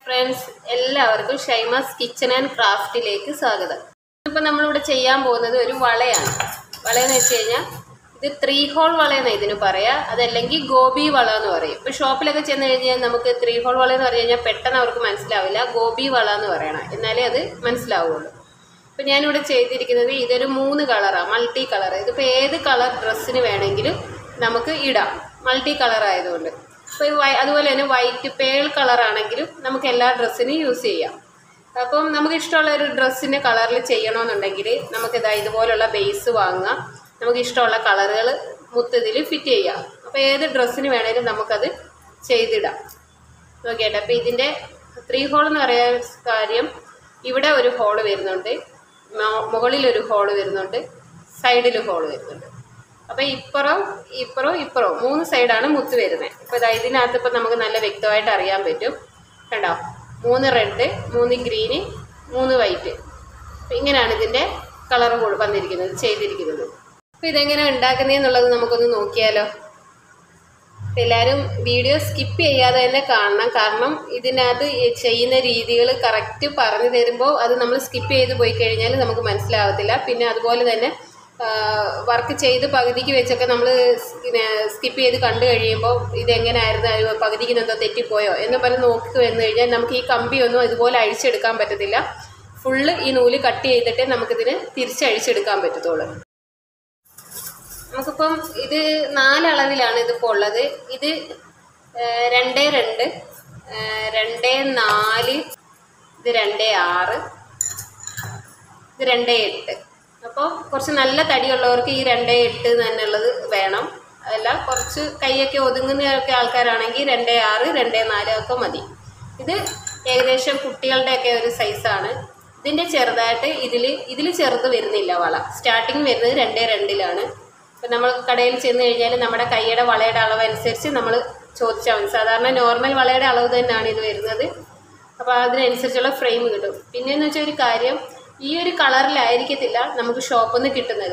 Friends എല്ലാവർക്കും ഷൈമാസ് kitchen and ക്രാഫ്റ്റിലേക്ക് സ്വാഗതം ഇപ്പം നമ്മളിവിടെ ചെയ്യാൻ പോകുന്നത് ഒരു വളയാണ് വളയെന്ന് വെച്ച് കഴിഞ്ഞാൽ ഇത് ത്രീ ഹോൾ വളയെന്ന് ഇതിന് പറയാ അതല്ലെങ്കിൽ ഗോപി വള എന്ന് പറയും ഇപ്പം ഷോപ്പിലൊക്കെ ചെന്ന് കഴിഞ്ഞാൽ നമുക്ക് ത്രീ ഹോൾ വള എന്ന് പറഞ്ഞു കഴിഞ്ഞാൽ പെട്ടെന്ന് അവർക്ക് മനസ്സിലാവില്ല ഗോപി വള എന്ന് പറയണം എന്നാലേ അത് മനസ്സിലാവുള്ളൂ ഇപ്പം ഞാനിവിടെ ചെയ്തിരിക്കുന്നത് ഇതൊരു മൂന്ന് കളറാണ് മൾട്ടി കളർ ഇതിപ്പോൾ ഏത് കളർ ഡ്രസ്സിന് വേണമെങ്കിലും നമുക്ക് ഇടാം മൾട്ടി കളർ ആയതുകൊണ്ട് അപ്പോൾ ഈ വൈ അതുപോലെ തന്നെ വൈറ്റ് പേൾ കളർ ആണെങ്കിലും നമുക്ക് എല്ലാ ഡ്രസ്സിനും യൂസ് ചെയ്യാം അപ്പം നമുക്ക് ഇഷ്ടമുള്ള ഒരു ഡ്രസ്സിൻ്റെ കളറിൽ ചെയ്യണമെന്നുണ്ടെങ്കിൽ നമുക്കിതാ ഇതുപോലുള്ള ബേസ് വാങ്ങുക നമുക്ക് ഇഷ്ടമുള്ള കളറുകൾ മുത്തതിൽ ഫിറ്റ് ചെയ്യാം അപ്പോൾ ഏത് ഡ്രസ്സിന് വേണേലും നമുക്കത് ചെയ്തിടാം നോക്കിയാട്ടെ അപ്പോൾ ഇതിൻ്റെ ത്രീ ഹോൾ എന്ന് പറയാൻ കാര്യം ഇവിടെ ഒരു ഹോള് വരുന്നുണ്ട് മോ- മുകളിലൊരു ഹോള് വരുന്നുണ്ട് സൈഡിൽ ഹോള് വരുന്നുണ്ട് അപ്പോൾ ഇപ്പുറം ഇപ്പുറം ഇപ്പുറം മൂന്ന് സൈഡാണ് മുത്ത് വരുന്നത് ഇപ്പോൾ ഇതാ ഇതിനകത്ത് ഇപ്പം നമുക്ക് നല്ല വ്യക്തമായിട്ട് അറിയാൻ പറ്റും കണ്ടോ മൂന്ന് റെഡ് മൂന്ന് ഗ്രീന് മൂന്ന് വൈറ്റ് അപ്പം ഇങ്ങനെയാണ് ഇതിൻ്റെ കളർ വന്നിരിക്കുന്നത് ചെയ്തിരിക്കുന്നത് അപ്പോൾ ഇതെങ്ങനെ ഉണ്ടാക്കുന്നതെന്നുള്ളത് നമുക്കൊന്ന് നോക്കിയാലോ അപ്പോൾ എല്ലാവരും വീഡിയോ സ്കിപ്പ് ചെയ്യാതെ തന്നെ കാണണം കാരണം ഇതിനകത്ത് ഈ ചെയ്യുന്ന രീതികൾ കറക്റ്റ് പറഞ്ഞു തരുമ്പോൾ അത് നമ്മൾ സ്കിപ്പ് ചെയ്ത് പോയി കഴിഞ്ഞാൽ നമുക്ക് മനസ്സിലാവത്തില്ല പിന്നെ അതുപോലെ തന്നെ വർക്ക് ചെയ്ത് പകുതിക്ക് വെച്ചൊക്കെ നമ്മൾ സ്കിപ്പ് ചെയ്ത് കണ്ടു കഴിയുമ്പോൾ ഇതെങ്ങനെയായിരുന്നു അത് പകുതിക്ക് എന്തോ തെറ്റിപ്പോയോ എന്ന് പറഞ്ഞ് നോക്കി വന്നു കഴിഞ്ഞാൽ നമുക്ക് ഈ കമ്പിയൊന്നും ഇതുപോലെ അഴിച്ചെടുക്കാൻ പറ്റത്തില്ല ഫുള്ള് ഈ നൂല് കട്ട് ചെയ്തിട്ടേ നമുക്കിതിന് തിരിച്ചഴിച്ചെടുക്കാൻ പറ്റത്തുള്ളൂ നമുക്കിപ്പം ഇത് നാലളവിലാണ് ഇതിപ്പോൾ ഉള്ളത് ഇത് ഏഹ്, രണ്ടേ രണ്ട് ഏഹ്, രണ്ടേ നാല് ഇത് രണ്ടേ ആറ് ഇത് രണ്ടേ എട്ട് അപ്പോൾ കുറച്ച് നല്ല തടിയുള്ളവർക്ക് ഈ രണ്ടേ എട്ട് തന്നെയുള്ളത് വേണം അതല്ല കുറച്ച് കൈയൊക്കെ ഒതുങ്ങുന്നൊക്കെ ആൾക്കാരാണെങ്കിൽ രണ്ടേ ആറ് രണ്ടേ നാല് ഒക്കെ മതി ഇത് ഏകദേശം കുട്ടികളുടെയൊക്കെ ഒരു സൈസാണ് ഇതിൻ്റെ ചെറുതായിട്ട് ഇതിൽ ഇതിൽ ചെറുത് വരുന്നില്ല വള സ്റ്റാർട്ടിങ് വരുന്നത് രണ്ടേ രണ്ടിലാണ് ഇപ്പം നമ്മൾ കടയിൽ ചെന്ന് കഴിഞ്ഞാൽ നമ്മുടെ കൈയുടെ വളയുടെ അളവ് അനുസരിച്ച് നമ്മൾ ചോദിച്ചാൽ മതി സാധാരണ നോർമൽ വളയുടെ അളവ് തന്നെയാണ് ഇത് വരുന്നത് അപ്പോൾ അതിനനുസരിച്ചുള്ള ഫ്രെയിം കിട്ടും പിന്നെയെന്ന് വെച്ചാൽ ഒരു കാര്യം ഈ ഒരു കളറിലായിരിക്കത്തില്ല നമുക്ക് ഷോപ്പിൽ നിന്ന് കിട്ടുന്നത്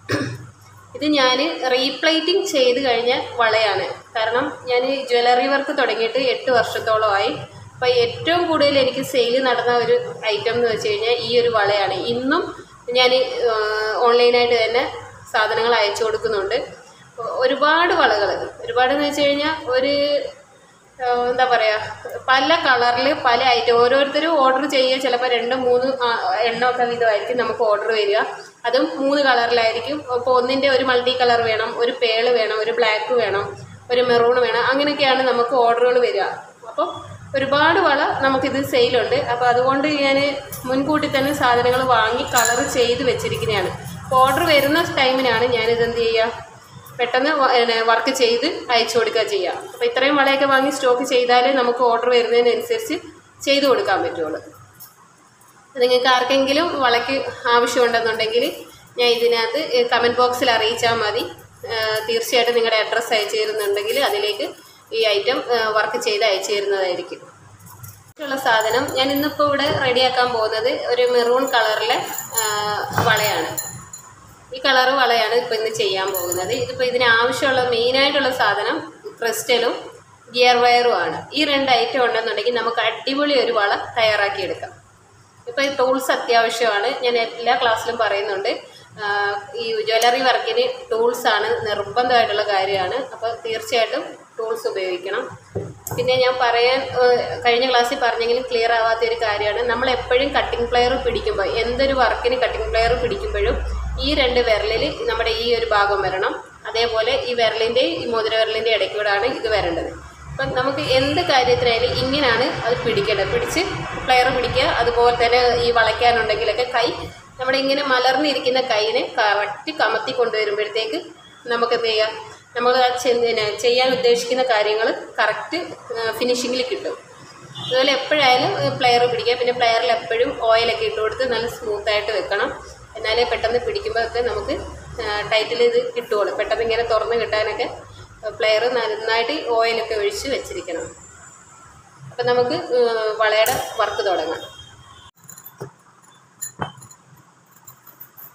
ഇത് ഞാൻ റീപ്ലേറ്റിംഗ് ചെയ്ത് കഴിഞ്ഞ വളയാണ് കാരണം ഞാൻ ജ്വല്ലറി വർക്ക് തുടങ്ങിയിട്ട് എട്ട് വർഷത്തോളമായി അപ്പോൾ ഏറ്റവും കൂടുതൽ എനിക്ക് സെയിൽ നടന്ന ഒരു ഐറ്റം എന്ന് വെച്ച് കഴിഞ്ഞാൽ ഈ ഒരു വളയാണ് ഇന്നും ഞാൻ ഓൺലൈനായിട്ട് തന്നെ സാധനങ്ങൾ അയച്ചു കൊടുക്കുന്നുണ്ട് ഒരുപാട് വളകൾ ഒരുപാടെന്ന് വെച്ച് കഴിഞ്ഞാൽ ഒരു ഏഹ് എന്താ പറയുക പല കളറിൽ പല ഐറ്റം ഓരോരുത്തരും ഓർഡർ ചെയ്യുക ചിലപ്പോൾ രണ്ട് മൂന്ന് ആ, എണ്ണമൊക്കെ വിധമായിരിക്കും നമുക്ക് ഓർഡർ വരിക അതും മൂന്ന് കളറിലായിരിക്കും അപ്പോൾ ഒന്നിൻ്റെ ഒരു മൾട്ടി കളർ വേണം ഒരു പേള് വേണം ഒരു ബ്ലാക്ക് വേണം ഒരു മെറൂൺ വേണം അങ്ങനെയൊക്കെയാണ് നമുക്ക് ഓർഡറുകൾ വരിക അപ്പോൾ ഒരുപാട് വള നമുക്കിത് സെയിലുണ്ട് അപ്പോൾ അതുകൊണ്ട് ഞാൻ മുൻകൂട്ടി തന്നെ സാധനങ്ങൾ വാങ്ങി കളർ ചെയ്ത് വെച്ചിരിക്കുന്നതാണ് അപ്പോൾ ഓർഡർ വരുന്ന ടൈമിനാണ് ഞാനിത് എന്ത് ചെയ്യുക പെട്ടെന്ന് വർക്ക് ചെയ്ത് അയച്ചു കൊടുക്കുക ചെയ്യാം അപ്പോൾ ഇത്രയും വളയൊക്കെ വാങ്ങി സ്റ്റോക്ക് ചെയ്താലേ നമുക്ക് ഓർഡർ വരുന്നതിനനുസരിച്ച് ചെയ്തു കൊടുക്കാൻ പറ്റുള്ളൂ നിങ്ങൾക്ക് ആർക്കെങ്കിലും വളയ്ക്ക് ആവശ്യമുണ്ടെന്നുണ്ടെങ്കിൽ ഞാൻ ഇതിനകത്ത് കമൻറ്റ് ബോക്സിൽ അറിയിച്ചാൽ മതി ഏഹ് തീർച്ചയായിട്ടും നിങ്ങളുടെ അഡ്രസ്സ് അയച്ചു തരുന്നുണ്ടെങ്കിൽ അതിലേക്ക് ഈ ഐറ്റം വർക്ക് ചെയ്ത് അയച്ചു തരുന്നതായിരിക്കും ഉള്ള സാധനം ഞാൻ ഇന്നിപ്പോൾ ഇവിടെ റെഡിയാക്കാൻ പോകുന്നത് ഒരു മെറൂൺ കളറിലെ വളയാണ് ഈ കളറ് വളയാണ് ഇപ്പോൾ ഇന്ന് ചെയ്യാൻ പോകുന്നത് ഇതിപ്പോൾ ഇതിന് ആവശ്യമുള്ള മെയിനായിട്ടുള്ള സാധനം ക്രിസ്റ്റലും ഗിയർ വയറും ആണ് ഈ രണ്ട് ഐറ്റം ഉണ്ടെന്നുണ്ടെങ്കിൽ നമുക്ക് അടിപൊളി ഒരു വള തയ്യാറാക്കിയെടുക്കാം ഇപ്പോൾ ഈ ടൂൾസ് അത്യാവശ്യമാണ് ഞാൻ എല്ലാ ക്ലാസ്സിലും പറയുന്നുണ്ട് ആഹ് ഈ ജ്വല്ലറി വർക്കിന് ടൂൾസ് ആണ് നിർബന്ധമായിട്ടുള്ള കാര്യമാണ് അപ്പോൾ തീർച്ചയായിട്ടും ടൂൾസ് ഉപയോഗിക്കണം പിന്നെ ഞാൻ പറയാൻ ഏഹ് കഴിഞ്ഞ ക്ലാസ്സിൽ പറഞ്ഞെങ്കിലും ക്ലിയർ ആവാത്ത ഒരു കാര്യമാണ് നമ്മൾ എപ്പോഴും കട്ടിംഗ് പ്ലെയർ പിടിക്കുമ്പോൾ എന്തൊരു വർക്കിന് കട്ടിംഗ് പ്ലെയർ പിടിക്കുമ്പോഴും ഈ രണ്ട് വിരലിൽ നമ്മുടെ ഈ ഒരു ഭാഗം വരണം അതേപോലെ ഈ വിരലിൻ്റെ ഈ മോതിര വിരലിൻ്റെ ഇടയ്ക്കൂടാണ് ഇത് വരേണ്ടത് അപ്പം നമുക്ക് എന്ത് കാര്യത്തിനായാലും ഇങ്ങനെയാണ് അത് പിടിക്കേണ്ടത് പിടിച്ച് പ്ലെയർ പിടിക്കുക അതുപോലെ തന്നെ ഈ വളയ്ക്കാനുണ്ടെങ്കിലൊക്കെ കൈ നമ്മുടെ ഇങ്ങനെ മലർന്നിരിക്കുന്ന കൈയിനെ കറക്റ്റ് കമത്തി കൊണ്ടുവരുമ്പോഴത്തേക്ക് നമുക്ക് എന്ത് ചെയ്യാം നമ്മൾ ആ ചെ- പിന്നെ ചെയ്യാൻ ഉദ്ദേശിക്കുന്ന കാര്യങ്ങൾ കറക്റ്റ് ഫിനിഷിങ്ങിൽ കിട്ടും അതുപോലെ എപ്പോഴായാലും പ്ലെയർ പിടിക്കുക പിന്നെ പ്ലെയറിൽ എപ്പോഴും ഓയിലൊക്കെ ഇട്ട് കൊടുത്ത് നല്ല സ്മൂത്തായിട്ട് വെക്കണം എന്നാലേ പെട്ടെന്ന് പിടിക്കുമ്പോഴൊക്കെ നമുക്ക് ടൈറ്റിൽ ഇത് കിട്ടുള്ളൂ പെട്ടെന്ന് ഇങ്ങനെ തുറന്ന് കിട്ടാനൊക്കെ പ്ലെയർ നന്നായിട്ട് ഓയിലൊക്കെ ഒഴിച്ച് വെച്ചിരിക്കണം അപ്പം നമുക്ക് ഏഹ് വളയുടെ വർക്ക് തുടങ്ങാം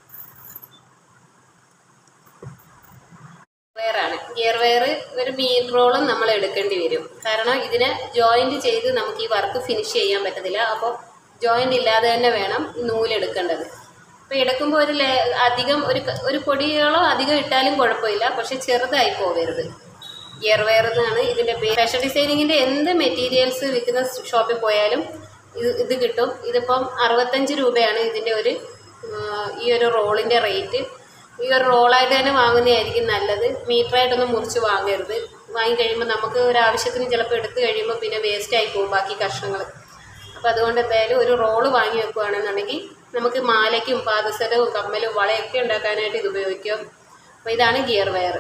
വയറാണ് ഗിയർ വയർ ഒരു മീ ബീഡ് റോളും നമ്മൾ എടുക്കേണ്ടി വരും കാരണം ഇതിനെ ജോയിൻറ്റ് ചെയ്ത് നമുക്ക് ഈ വർക്ക് ഫിനിഷ് ചെയ്യാൻ പറ്റത്തില്ല അപ്പോൾ ജോയിൻ്റ് ഇല്ലാതെ തന്നെ വേണം ഈ നൂലെടുക്കേണ്ടത് അപ്പോൾ എടുക്കുമ്പോൾ ഒരു ലേ അധികം ഒരു ക- ഒരു പൊടികളോ അധികം ഇട്ടാലും കുഴപ്പമില്ല പക്ഷെ ചെറുതായി പോകരുത് ഗിയർ വെയർ എന്നാണ് ഇതിൻ്റെ പേര് ഫാഷൻ ഡിസൈനിങ്ങിൻ്റെ എന്ത് മെറ്റീരിയൽസ് വിൽക്കുന്ന ഷോപ്പിൽ പോയാലും ഇത് ഇത് കിട്ടും ഇതിപ്പം അറുപത്തഞ്ച് രൂപയാണ് ഇതിൻ്റെ ഒരു ആ, ഈ ഒരു റോളിൻ്റെ റേറ്റ് ഈ ഒരു റോളായിട്ട് തന്നെ വാങ്ങുന്നതായിരിക്കും നല്ലത് മീറ്ററായിട്ടൊന്നും മുറിച്ച് വാങ്ങരുത് വാങ്ങി കഴിയുമ്പോൾ നമുക്ക് ഒരു ആവശ്യത്തിന് ചിലപ്പോൾ എടുത്തു കഴിയുമ്പോൾ പിന്നെ വേസ്റ്റ് ആയി പോകും ബാക്കി കഷ്ണങ്ങൾ അപ്പോൾ അതുകൊണ്ട് എന്തായാലും ഒരു റോള് വാങ്ങി വെക്കുകയാണെന്നുണ്ടെങ്കിൽ നമുക്ക് മാലയ്ക്കും പാദസരവും കമ്മലും വളയൊക്കെ ഉണ്ടാക്കാനായിട്ട് ഇത് ഉപയോഗിക്കും അപ്പോൾ ഇതാണ് ഗിയർ വെയർ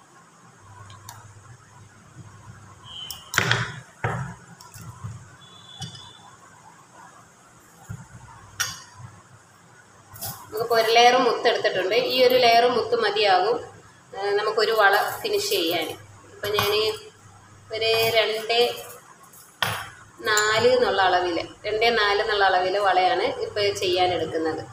നമുക്കിപ്പോൾ ഒരു ലെയർ മുത്ത് എടുത്തിട്ടുണ്ട് ഈ ഒരു ലെയർ മുത്ത് മതിയാകും ആ, നമുക്കൊരു വള ഫിനിഷ് ചെയ്യാൻ ഇപ്പം ഞാൻ ഒരു രണ്ട് നാല് എന്നുള്ള അളവിൽ രണ്ട് നാല് എന്നുള്ള അളവിൽ വളയാണ് ഇപ്പോൾ ചെയ്യാൻ എടുക്കുന്നത്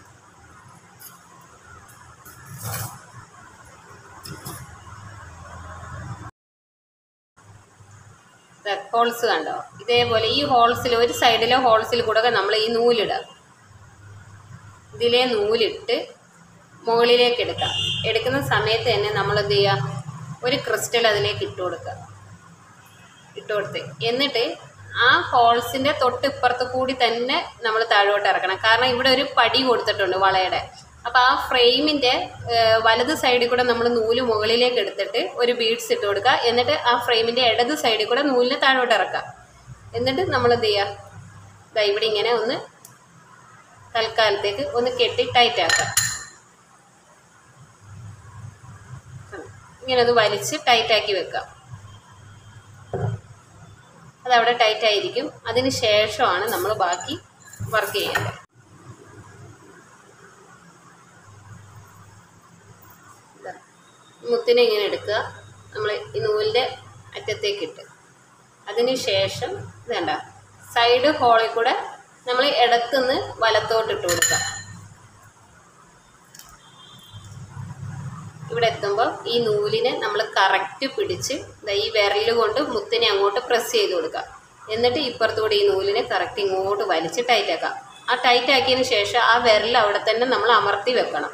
ഹോൾസ് കണ്ടോ ഇതേപോലെ ഈ ഹോൾസിൽ ഒരു സൈഡിലെ ഹോൾസിൽ കൂടെ നമ്മൾ ഈ നൂലിടുക ഇതിലെ നൂലിട്ട് മുകളിലേക്ക് എടുക്കാം എടുക്കുന്ന സമയത്ത് തന്നെ നമ്മൾ എന്ത് ചെയ്യുക ഒരു ക്രിസ്റ്റൽ അതിലേക്ക് ഇട്ട് കൊടുക്കുക ഇട്ട് കൊടുത്ത് എന്നിട്ട് ആ ഹോൾസിൻ്റെ തൊട്ടിപ്പുറത്ത് കൂടി തന്നെ നമ്മൾ താഴോട്ട് ഇറക്കണം കാരണം ഇവിടെ ഒരു പടി കൊടുത്തിട്ടുണ്ട് വളയുടെ അപ്പോൾ ആ ഫ്രെയിമിൻ്റെ വലത് സൈഡിൽ കൂടെ നമ്മൾ നൂല് മുകളിലേക്ക് എടുത്തിട്ട് ഒരു ബീഡ്സ് ഇട്ട് കൊടുക്കുക എന്നിട്ട് ആ ഫ്രെയിമിൻ്റെ ഇടത് സൈഡിൽ കൂടെ നൂലിനെ താഴോട്ട് ഇറക്കുക എന്നിട്ട് നമ്മൾ എന്ത് ചെയ്യുക ദാ ഇവിടെ ഇങ്ങനെ ഒന്ന് തൽക്കാലത്തേക്ക് ഒന്ന് കെട്ടി ടൈറ്റ് ആക്കുക ഇങ്ങനെ ഒന്ന് വലിച്ച് ടൈറ്റാക്കി വെക്കാം അതവിടെ ടൈറ്റ് ആയിരിക്കും അതിന് ശേഷമാണ് നമ്മൾ ബാക്കി വർക്ക് ചെയ്യേണ്ടത് ഇതാ. മുത്തിനെ ഇങ്ങനെ എടുക്കുക നമ്മൾ ഈ നൂലിൻ്റെ അറ്റത്തേക്ക് ഇട്ട് അതിന് ശേഷം ഇതേണ്ട സൈഡ് ഹോളിൽ കൂടെ നമ്മൾ ഇടത്തുനിന്ന് വലത്തോട്ട് ഇട്ട് കൊടുക്കുക ഇവിടെ എത്തുമ്പോൾ ഈ നൂലിനെ നമ്മൾ കറക്റ്റ് പിടിച്ച് ദാ ഈ വിരൽ കൊണ്ട് മുത്തിനെ അങ്ങോട്ട് പ്രസ് ചെയ്ത് കൊടുക്കുക എന്നിട്ട് ഇപ്പുറത്തുകൂടി ഈ നൂലിനെ കറക്റ്റ് ഇങ്ങോട്ട് വലിച്ച് ടൈറ്റ് ആക്കാം ആ ടൈറ്റ് ആക്കിയതിന് ശേഷം ആ വിരൽ അവിടെ തന്നെ നമ്മൾ അമർത്തി വെക്കണം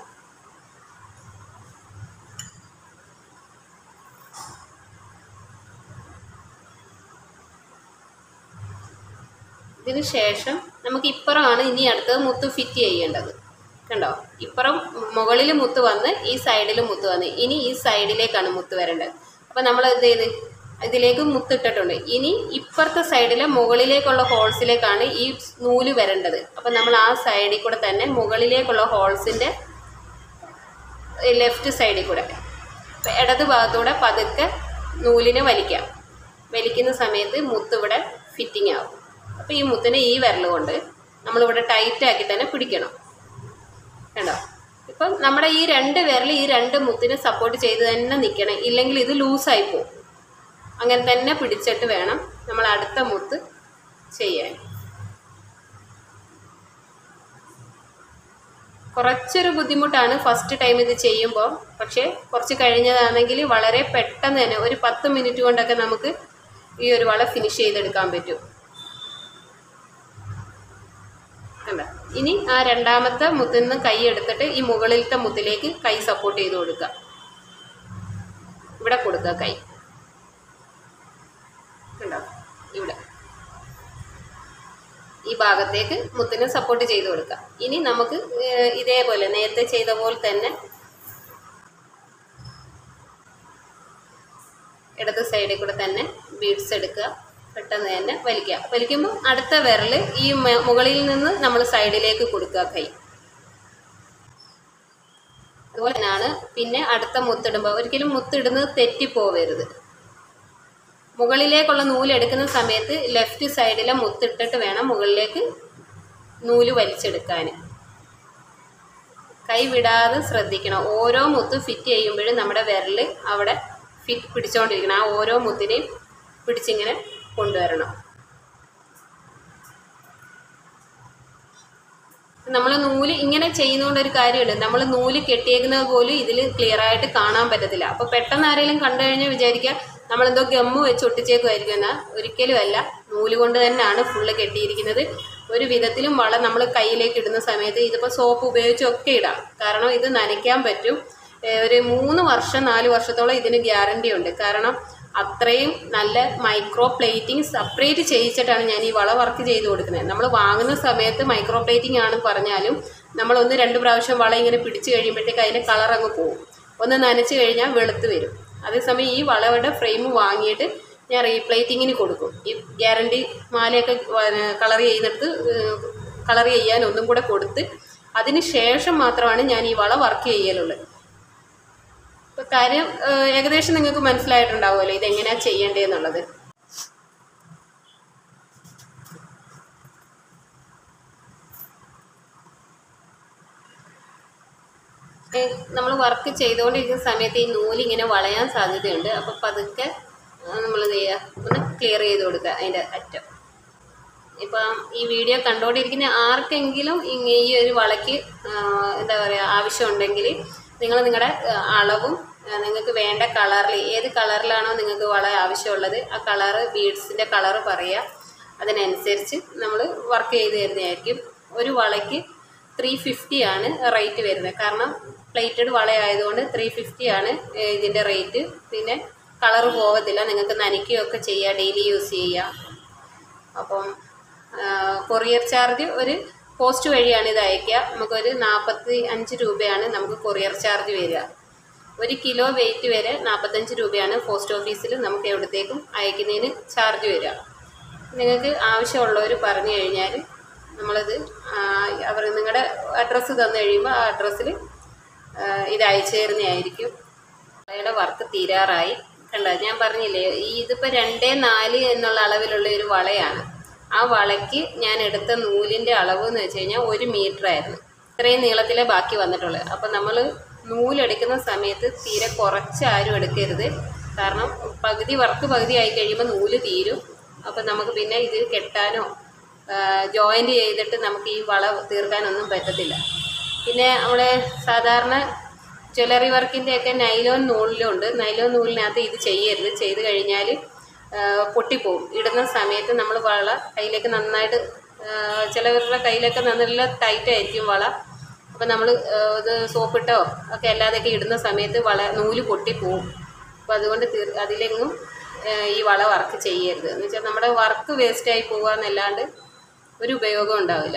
ഇതിന് ശേഷം നമുക്ക് ഇപ്പുറമാണ് ഇനി അടുത്തത് മുത്ത് ഫിറ്റ് ചെയ്യേണ്ടത് കണ്ടോ ഇപ്പുറം മുകളിൽ മുത്ത് വന്ന് ഈ സൈഡിൽ മുത്ത് വന്ന് ഇനി ഈ സൈഡിലേക്കാണ് മുത്ത് വരേണ്ടത് അപ്പം നമ്മൾ എന്ത് ചെയ്ത് ഇതിലേക്ക് മുത്തിട്ടിട്ടുണ്ട് ഇനി ഇപ്പുറത്തെ സൈഡിലെ മുകളിലേക്കുള്ള ഹോൾസിലേക്കാണ് ഈ നൂല് വരേണ്ടത് അപ്പം നമ്മൾ ആ സൈഡിൽ കൂടെ തന്നെ മുകളിലേക്കുള്ള ഹോൾസിൻ്റെ ലെഫ്റ്റ് സൈഡിൽ കൂടെ അപ്പം ഇടത് ഭാഗത്തൂടെ പതുക്കെ നൂലിനെ വലിക്കാം വലിക്കുന്ന സമയത്ത് മുത്ത് ഇവിടെ ഫിറ്റിംഗ് ആവും അപ്പോൾ ഈ മുത്തിനെ ഈ വിരൽ കൊണ്ട് നമ്മളിവിടെ ടൈറ്റ് ആക്കി തന്നെ പിടിക്കണം കണ്ടോ ഇപ്പം നമ്മുടെ ഈ രണ്ട് വിരൽ ഈ രണ്ട് മുത്തിനെ സപ്പോർട്ട് ചെയ്ത് തന്നെ നിൽക്കണം ഇല്ലെങ്കിൽ ഇത് ലൂസായി പോകും അങ്ങനെ തന്നെ പിടിച്ചിട്ട് വേണം നമ്മൾ അടുത്ത മുത്ത് ചെയ്യാൻ കുറച്ചൊരു ബുദ്ധിമുട്ടാണ് ഫസ്റ്റ് ടൈം ഇത് ചെയ്യുമ്പോൾ പക്ഷേ കുറച്ച് കഴിഞ്ഞതാണെങ്കിൽ വളരെ പെട്ടെന്ന് തന്നെ ഒരു പത്ത് മിനിറ്റ് കൊണ്ടൊക്കെ നമുക്ക് ഈ ഒരു വള ഫിനിഷ് ചെയ്തെടുക്കാൻ പറ്റും കണ്ട ഇനി ആ രണ്ടാമത്തെ മുത്തിൽ നിന്ന് കൈ എടുത്തിട്ട് ഈ മുകളിലത്തെ മുത്തിലേക്ക് കൈ സപ്പോർട്ട് ചെയ്ത് കൊടുക്കുക ഇവിടെ കൊടുക്കുക കൈ കണ്ടോ ഇവിടെ ഈ ഭാഗത്തേക്ക് മുത്തിനെ സപ്പോർട്ട് ചെയ്ത് കൊടുക്കുക ഇനി നമുക്ക് ഏഹ്, ഇതേപോലെ നേരത്തെ ചെയ്ത പോലെ തന്നെ ഇടത് സൈഡിൽ കൂടെ തന്നെ ബീഡ്സ് എടുക്കുക പെട്ടെന്ന് തന്നെ വലിക്കുക വലിക്കുമ്പോൾ അടുത്ത വിരൽ ഈ മ- മുകളിൽ നിന്ന് നമ്മൾ സൈഡിലേക്ക് കൊടുക്കുക കൈ അതുപോലെ തന്നെയാണ് പിന്നെ അടുത്ത മുത്തിടുമ്പോൾ ഒരിക്കലും മുത്തിടുന്നത് തെറ്റിപ്പോവരുത് മുകളിലേക്കുള്ള നൂല് എടുക്കുന്ന സമയത്ത് ലെഫ്റ്റ് സൈഡിലെ മുത്തിട്ടിട്ട് വേണം മുകളിലേക്ക് നൂല് വലിച്ചെടുക്കാൻ കൈ വിടാതെ ശ്രദ്ധിക്കണം ഓരോ മുത്ത് ഫിറ്റ് ചെയ്യുമ്പോഴും നമ്മുടെ വിരൽ അവിടെ ഫിറ്റ് പിടിച്ചുകൊണ്ടിരിക്കണം ആ ഓരോ മുത്തിനെയും പിടിച്ചിങ്ങനെ കൊണ്ടുവരണം നമ്മൾ നൂല് ഇങ്ങനെ ചെയ്യുന്നതുകൊണ്ട് ഒരു കാര്യമുണ്ട് നമ്മൾ നൂല് കെട്ടിയേക്കുന്നത് പോലും ഇതിൽ ക്ലിയർ ആയിട്ട് കാണാൻ പറ്റത്തില്ല അപ്പോൾ പെട്ടെന്ന് ആരെങ്കിലും കണ്ടു കഴിഞ്ഞാൽ വിചാരിക്കുക നമ്മളെന്തോ ഗമ്മ് വെച്ച് ഒട്ടിച്ചേക്കുമായിരിക്കും എന്നാൽ ഒരിക്കലും അല്ല നൂല് കൊണ്ട് തന്നെയാണ് ഫുള്ള് കെട്ടിയിരിക്കുന്നത് ഒരു വിധത്തിലും വള നമ്മൾ കയ്യിലേക്ക് ഇടുന്ന സമയത്ത് ഇതിപ്പോൾ സോപ്പ് ഉപയോഗിച്ചൊക്കെ ഇടാം കാരണം ഇത് നനയ്ക്കാൻ പറ്റും ഏഹ് ഒരു മൂന്ന് വർഷം നാല് വർഷത്തോളം ഇതിന് ഗ്യാരണ്ടി ഉണ്ട് കാരണം അത്രയും നല്ല മൈക്രോ പ്ലേറ്റിംഗ് സെപ്പറേറ്റ് ചെയ്യിച്ചിട്ടാണ് ഞാൻ ഈ വള വർക്ക് ചെയ്ത് കൊടുക്കുന്നത് നമ്മൾ വാങ്ങുന്ന സമയത്ത് മൈക്രോ പ്ലേറ്റിംഗ് ആണെന്ന് പറഞ്ഞാലും നമ്മൾ ഒന്ന് രണ്ട് പ്രാവശ്യം വള ഇങ്ങനെ പിടിച്ചു കഴിയുമ്പോഴത്തേക്ക് അതിൻ്റെ കളർ അങ്ങ് പോകും ഒന്ന് നനച്ച് കഴിഞ്ഞാൽ വെളുത്ത് വരും അതേസമയം ഈ വളയുടെ ഫ്രെയിം വാങ്ങിയിട്ട് ഞാൻ റീപ്ലേറ്റിങ്ങിന് കൊടുക്കും ഈ ഗ്യാരണ്ടി മാലയൊക്കെ കളർ ചെയ്യുന്നിടത്ത് കളർ ചെയ്യാൻ ഒന്നും കൂടെ കൊടുത്ത് അതിന് ശേഷം മാത്രമാണ് ഞാൻ ഈ വള വർക്ക് ചെയ്യലുള്ളത് ഇപ്പൊ കാര്യം ഏഹ്, ഏകദേശം നിങ്ങൾക്ക് മനസ്സിലായിട്ടുണ്ടാവുമല്ലോ ഇതെങ്ങനെയാ ചെയ്യേണ്ടതെന്നുള്ളത് നമ്മൾ വർക്ക് ചെയ്തുകൊണ്ടിരിക്കുന്ന സമയത്ത് ഈ നൂല് ഇങ്ങനെ വളയാൻ സാധ്യതയുണ്ട് അപ്പോൾ പതുക്കെ നമ്മൾ എന്ത് ചെയ്യുക ഒന്ന് ക്ലിയർ ചെയ്ത് കൊടുക്കുക അതിൻ്റെ അറ്റം ഇപ്പം ഈ വീഡിയോ കണ്ടുകൊണ്ടിരിക്കുന്ന ആർക്കെങ്കിലും ഇങ്ങ- ഈ ഒരു വളയ്ക്ക് ആ, എന്താ പറയുക ആവശ്യമുണ്ടെങ്കിൽ നിങ്ങൾ നിങ്ങളുടെ അളവും ആ, നിങ്ങൾക്ക് വേണ്ട കളറിൽ ഏത് കളറിലാണോ നിങ്ങൾക്ക് വള ആവശ്യമുള്ളത് ആ കളറ് ബീഡ്സിൻ്റെ കളറ് പറയുക അതിനനുസരിച്ച് നമ്മൾ വർക്ക് ചെയ്ത് തരുന്നതായിരിക്കും ഒരു വളയ്ക്ക് ത്രീ ഫിഫ്റ്റി ആണ് റേറ്റ് വരുന്നത് കാരണം പ്ലേറ്റഡ് വളയായതുകൊണ്ട് ത്രീ ഫിഫ്റ്റി ആണ് ഏ, ഇതിൻ്റെ റേറ്റ് പിന്നെ കളറ് പോകത്തില്ല നിങ്ങൾക്ക് നനയ്ക്കുകയൊക്കെ ചെയ്യുക ഡെയിലി യൂസ് ചെയ്യുക അപ്പം കൊറിയർ ചാർജ് ഒരു പോസ്റ്റ് വഴിയാണ് ഇത് അയക്കുക നമുക്കൊരു നാൽപ്പത്തി അഞ്ച് രൂപയാണ് നമുക്ക് കൊറിയർ ചാർജ് വരിക ഒരു കിലോ വെയിറ്റ് വരെ നാൽപ്പത്തഞ്ച് രൂപയാണ് പോസ്റ്റ് ഓഫീസിൽ നമുക്ക് എവിടത്തേക്കും അയക്കുന്നതിന് ചാർജ് വരിക നിങ്ങൾക്ക് ആവശ്യമുള്ളവർ പറഞ്ഞു കഴിഞ്ഞാൽ നമ്മളത് ആ, അവർ നിങ്ങളുടെ അഡ്രസ്സ് തന്നു കഴിയുമ്പോൾ ആ അഡ്രസ്സിൽ ഇത് അയച്ചു തരുന്നതായിരിക്കും വളയുടെ വർക്ക് തീരാറായി കണ്ട ഞാൻ പറഞ്ഞില്ലേ ഈ ഇതിപ്പോൾ രണ്ടേ നാല് എന്നുള്ള അളവിലുള്ള ഒരു വളയാണ് ആ വളയ്ക്ക് ഞാൻ എടുത്ത നൂലിൻ്റെ അളവ് എന്ന് വെച്ച് കഴിഞ്ഞാൽ ഒരു മീറ്റർ ആയിരുന്നു ഇത്രയും നീളത്തിലേ ബാക്കി വന്നിട്ടുള്ളത് അപ്പം നമ്മൾ നൂലെടുക്കുന്ന സമയത്ത് തീരെ കുറച്ച് ആരും എടുക്കരുത് കാരണം പകുതി വർക്ക് പകുതി ആയി കഴിയുമ്പോൾ നൂല് തീരും അപ്പം നമുക്ക് പിന്നെ ഇത് കെട്ടാനോ ജോയിൻ്റ് ചെയ്തിട്ട് നമുക്ക് ഈ വള തീർക്കാനൊന്നും പറ്റത്തില്ല പിന്നെ നമ്മുടെ സാധാരണ ജ്വല്ലറി വർക്കിൻ്റെ ഒക്കെ നൈലോൺ നൂലിലുണ്ട് നൈലോൺ നൂലിനകത്ത് ഇത് ചെയ്യരുത് ചെയ്ത് കഴിഞ്ഞാൽ പൊട്ടിപ്പോവും ഇടുന്ന സമയത്ത് നമ്മൾ വള കയ്യിലേക്ക് നന്നായിട്ട് ആ, ചിലവരുടെ കയ്യിലൊക്കെ നല്ല ടൈറ്റ് ആയിരിക്കും വള അപ്പം നമ്മൾ ഇത് സോപ്പിട്ടോ ഒക്കെ അല്ലാതെയൊക്കെ ഇടുന്ന സമയത്ത് വള നൂല് പൊട്ടിപ്പോവും അപ്പോൾ അതുകൊണ്ട് തീർ അതിലെങ്ങും ആ, ഈ വള വർക്ക് ചെയ്യരുത് എന്ന് വെച്ചാൽ നമ്മുടെ വർക്ക് വേസ്റ്റായി പോകുക എന്നല്ലാണ്ട് ഒരു ഉപയോഗം ഉണ്ടാവില്ല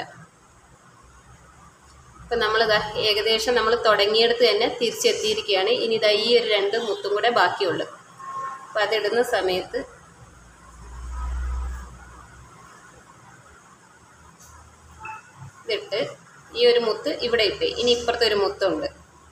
ഇപ്പം നമ്മളിതാ ഏകദേശം നമ്മൾ തുടങ്ങിയെടുത്ത് തന്നെ തിരിച്ചെത്തിയിരിക്കുകയാണ് ഇനി ഇതാ ഈ ഒരു രണ്ട് മുത്തും കൂടെ ബാക്കിയുള്ളു അപ്പം അതിടുന്ന സമയത്ത് ഇതിട്ട് ഈ ഒരു മുത്ത് ഇവിടെ ഇട്ട് ഇനി ഇപ്പുറത്തെ ഒരു മുത്തുണ്ട്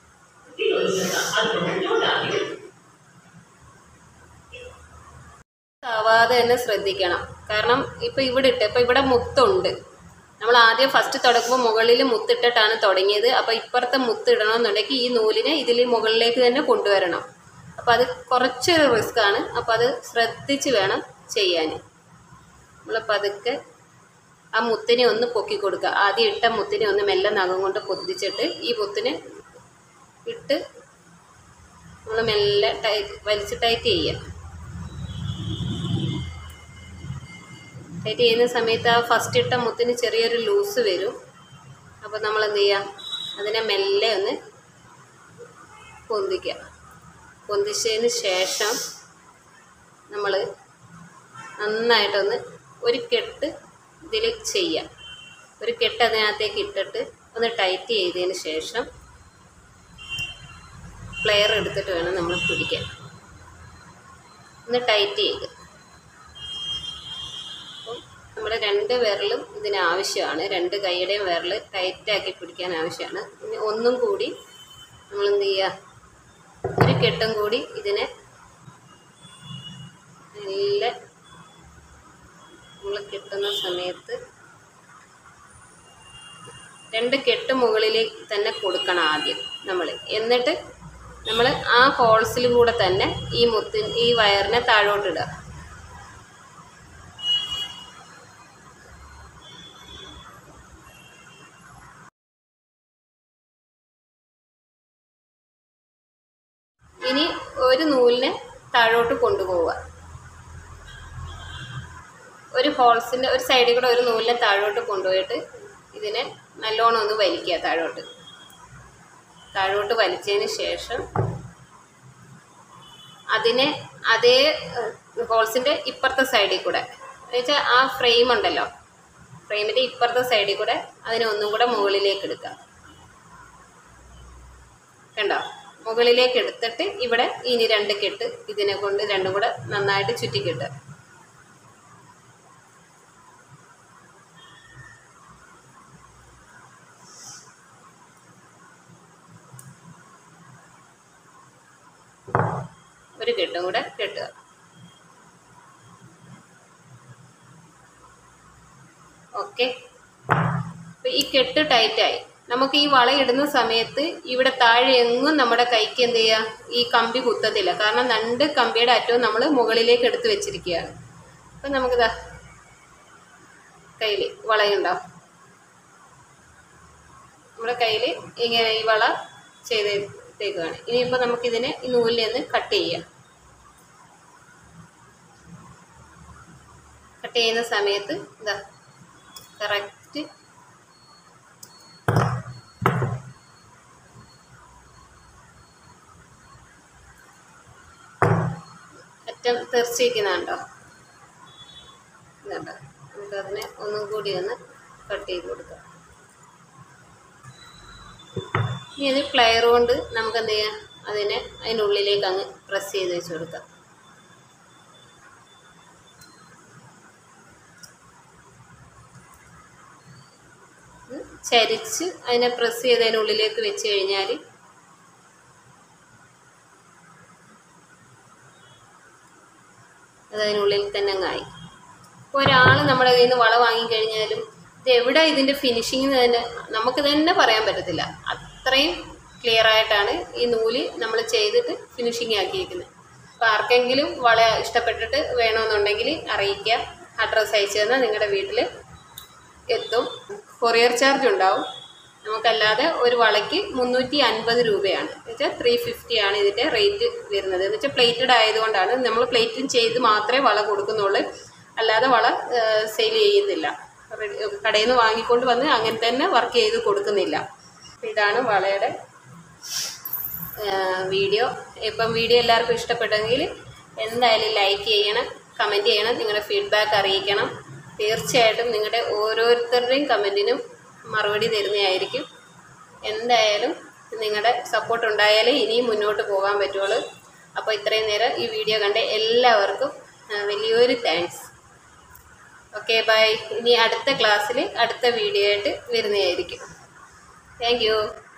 ആവാതെ തന്നെ ശ്രദ്ധിക്കണം കാരണം ഇപ്പൊ ഇവിടെ ഇട്ട് ഇപ്പൊ ഇവിടെ മുത്തുണ്ട് നമ്മൾ ആദ്യം ഫസ്റ്റ് തുടങ്ങുമ്പോൾ മുകളിൽ മുത്തിട്ടിട്ടാണ് തുടങ്ങിയത് അപ്പൊ ഇപ്പുറത്തെ മുത്ത് ഇടണമെന്നുണ്ടെങ്കിൽ ഈ നൂലിനെ ഇതിൽ മുകളിലേക്ക് തന്നെ കൊണ്ടുവരണം അപ്പൊ അത് കുറച്ചൊരു റിസ്ക് ആണ് അപ്പൊ അത് ശ്രദ്ധിച്ച് വേണം ചെയ്യാൻ നമ്മൾ പതുക്കെ ആ മുത്തിനെ ഒന്ന് പൊക്കി കൊടുക്കുക ആദ്യം ഇട്ട മുത്തിനെ ഒന്ന് മെല്ലെ നഖം കൊണ്ട് പൊതിച്ചിട്ട് ഈ മുത്തിനെ ഇട്ട് നമ്മൾ മെല്ലെ ടൈറ്റ് വലിച്ച് ടൈറ്റ് ചെയ്യുക ടൈറ്റ് ചെയ്യുന്ന സമയത്ത് ആ ഫസ്റ്റ് ഇട്ട മുത്തിന് ചെറിയൊരു ലൂസ് വരും അപ്പോൾ നമ്മൾ എന്ത് ചെയ്യാം അതിനെ മെല്ലെ ഒന്ന് പൊന്തിക്കുക പൊന്തിച്ചതിന് ശേഷം നമ്മൾ നന്നായിട്ടൊന്ന് ഒരു കെട്ട് ഇതിൽ ചെയ്യാം ഒരു കെട്ട് അതിനകത്തേക്ക് ഇട്ടിട്ട് ഒന്ന് ടൈറ്റ് ചെയ്തതിന് ശേഷം പ്ലെയർ എടുത്തിട്ട് വേണം നമ്മൾ പിടിക്കാൻ ഒന്ന് ടൈറ്റ് ചെയ്യുക അപ്പം നമ്മുടെ രണ്ട് വിരലും ഇതിന് ആവശ്യമാണ് രണ്ട് കൈയുടെയും വിരൽ ടൈറ്റാക്കി പിടിക്കാൻ ആവശ്യമാണ് ഇനി ഒന്നും കൂടി നമ്മൾ എന്ത് ചെയ്യുക ഒരു കെട്ടും കൂടി ഇതിനെ നല്ല നമ്മൾ കെട്ടുന്ന സമയത്ത് രണ്ട് കെട്ട് മുകളിൽ തന്നെ കൊടുക്കണം ആദ്യം നമ്മൾ എന്നിട്ട് നമ്മൾ ആ ഹോൾസിൽ കൂടെ തന്നെ ഈ മുത്തി ഈ വയറിനെ താഴോട്ടിടുക ഇനി ഒരു നൂലിനെ താഴോട്ട് കൊണ്ടുപോവുക ഒരു ഹോൾസിൻ്റെ ഒരു സൈഡിൽ കൂടെ ഒരു നൂലിനെ താഴോട്ട് കൊണ്ടുപോയിട്ട് ഇതിനെ നല്ലോണം ഒന്ന് വലിക്കുക താഴോട്ട് താഴോട്ട് വലിച്ചതിന് ശേഷം അതിനെ അതേ ഹോൾസിൻ്റെ ഇപ്പുറത്തെ സൈഡിൽ കൂടെ എന്നുവെച്ചാൽ ആ ഫ്രെയിം ഉണ്ടല്ലോ ഫ്രെയിമിൻ്റെ ഇപ്പുറത്തെ സൈഡിൽ കൂടെ അതിനെ ഒന്നും കൂടെ മുകളിലേക്ക് എടുക്കുക കണ്ടോ മുകളിലേക്ക് എടുത്തിട്ട് ഇവിടെ ഇനി രണ്ട് കെട്ട് ഇതിനെ കൊണ്ട് രണ്ടും കൂടെ നന്നായിട്ട് ചുറ്റിക്കെട്ടുക ഒരു കെട്ടും കൂടെ കെട്ടുക ഓക്കെ അപ്പൊ ഈ കെട്ട് ടൈറ്റായി നമുക്ക് ഈ വള ഇടുന്ന സമയത്ത് ഇവിടെ താഴെ എങ്ങും നമ്മുടെ കൈക്ക് എന്ത് ചെയ്യുക ഈ കമ്പി കുത്തത്തില്ല കാരണം രണ്ട് കമ്പിയുടെ അറ്റവും നമ്മൾ മുകളിലേക്ക് എടുത്ത് വെച്ചിരിക്കുകയാണ് അപ്പം നമുക്കിതാ കയ്യിൽ വളയുണ്ടാവും നമ്മുടെ കയ്യിൽ ഇങ്ങനെ ഈ വള ചെയ്തേക്കുകയാണ് ഇനിയിപ്പോൾ നമുക്കിതിനെ ഈ നൂലിൽ നിന്ന് കട്ട് ചെയ്യാം കട്ട് ചെയ്യുന്ന സമയത്ത് ഇതാ കറക്റ്റ് അറ്റം തെറിച്ചിരിക്കുന്നുണ്ടോ ഇതുണ്ടോ നമുക്കതിനെ ഒന്നും കൂടി ഒന്ന് കട്ട് ചെയ്ത് കൊടുക്കാം ഇനി ഇത് പ്ലെയർ കൊണ്ട് നമുക്ക് എന്ത് ചെയ്യാം അതിനെ അതിനുള്ളിലേക്ക് അങ്ങ് പ്രസ് ചെയ്ത് വെച്ച് കൊടുക്കാം ഇത് ചരിച്ച് അതിനെ പ്രസ് ചെയ്തതിനുള്ളിലേക്ക് വെച്ച് കഴിഞ്ഞാൽ അത് അതിനുള്ളിൽ തന്നെ അങ്ങായി ഇപ്പോൾ ഒരാൾ നമ്മുടെ കയ്യിൽ നിന്ന് വള വാങ്ങിക്കഴിഞ്ഞാലും ഇത് എവിടെ ഇതിൻ്റെ ഫിനിഷിങ് തന്നെ നമുക്ക് തന്നെ പറയാൻ പറ്റത്തില്ല അത്രയും ക്ലിയർ ആയിട്ടാണ് ഈ നൂല് നമ്മൾ ചെയ്തിട്ട് ഫിനിഷിങ് ആക്കിയിരിക്കുന്നത് അപ്പോൾ ആർക്കെങ്കിലും വള ഇഷ്ടപ്പെട്ടിട്ട് വേണമെന്നുണ്ടെങ്കിൽ അറിയിക്കുക അഡ്രസ്സ് അയച്ചു തന്നാൽ നിങ്ങളുടെ വീട്ടിൽ എത്തും കൊറിയർ ചാർജ് ഉണ്ടാവും നമുക്കല്ലാതെ ഒരു വളയ്ക്ക് മുന്നൂറ്റി അൻപത് രൂപയാണ് എന്ന് വെച്ചാൽ ത്രീ ഫിഫ്റ്റി ആണ് ഇതിൻ്റെ റേറ്റ് വരുന്നത് എന്ന് വെച്ചാൽ പ്ലേറ്റഡ് ആയതുകൊണ്ടാണ് നമ്മൾ പ്ലേറ്റിംഗ് ചെയ്ത് മാത്രമേ വള കൊടുക്കുന്നുള്ളൂ അല്ലാതെ വള സെയിൽ ചെയ്യുന്നില്ല റെഡി- കടയിൽ നിന്ന് വാങ്ങിക്കൊണ്ട് വന്ന് അങ്ങനെ തന്നെ വർക്ക് ചെയ്ത് കൊടുക്കുന്നില്ല അപ്പോൾ ഇതാണ് വളയുടെ വീഡിയോ ഇപ്പം വീഡിയോ എല്ലാവർക്കും ഇഷ്ടപ്പെട്ടെങ്കിൽ എന്തായാലും ലൈക്ക് ചെയ്യണം കമൻറ്റ് ചെയ്യണം നിങ്ങളുടെ ഫീഡ്ബാക്ക് അറിയിക്കണം തീർച്ചയായിട്ടും നിങ്ങളുടെ ഓരോരുത്തരുടെയും കമൻറ്റിനും മറുപടി തരുന്നതായിരിക്കും എന്തായാലും നിങ്ങളുടെ സപ്പോർട്ട് ഉണ്ടായാലേ ഇനിയും മുന്നോട്ട് പോകാൻ പറ്റുള്ളൂ അപ്പോൾ ഇത്രയും നേരം ഈ വീഡിയോ കണ്ട എല്ലാവർക്കും ആ, വലിയൊരു താങ്ക്സ് ഓക്കെ ബൈ ഇനി അടുത്ത ക്ലാസ്സിൽ അടുത്ത വീഡിയോ ആയിട്ട് വരുന്നതായിരിക്കും താങ്ക് യു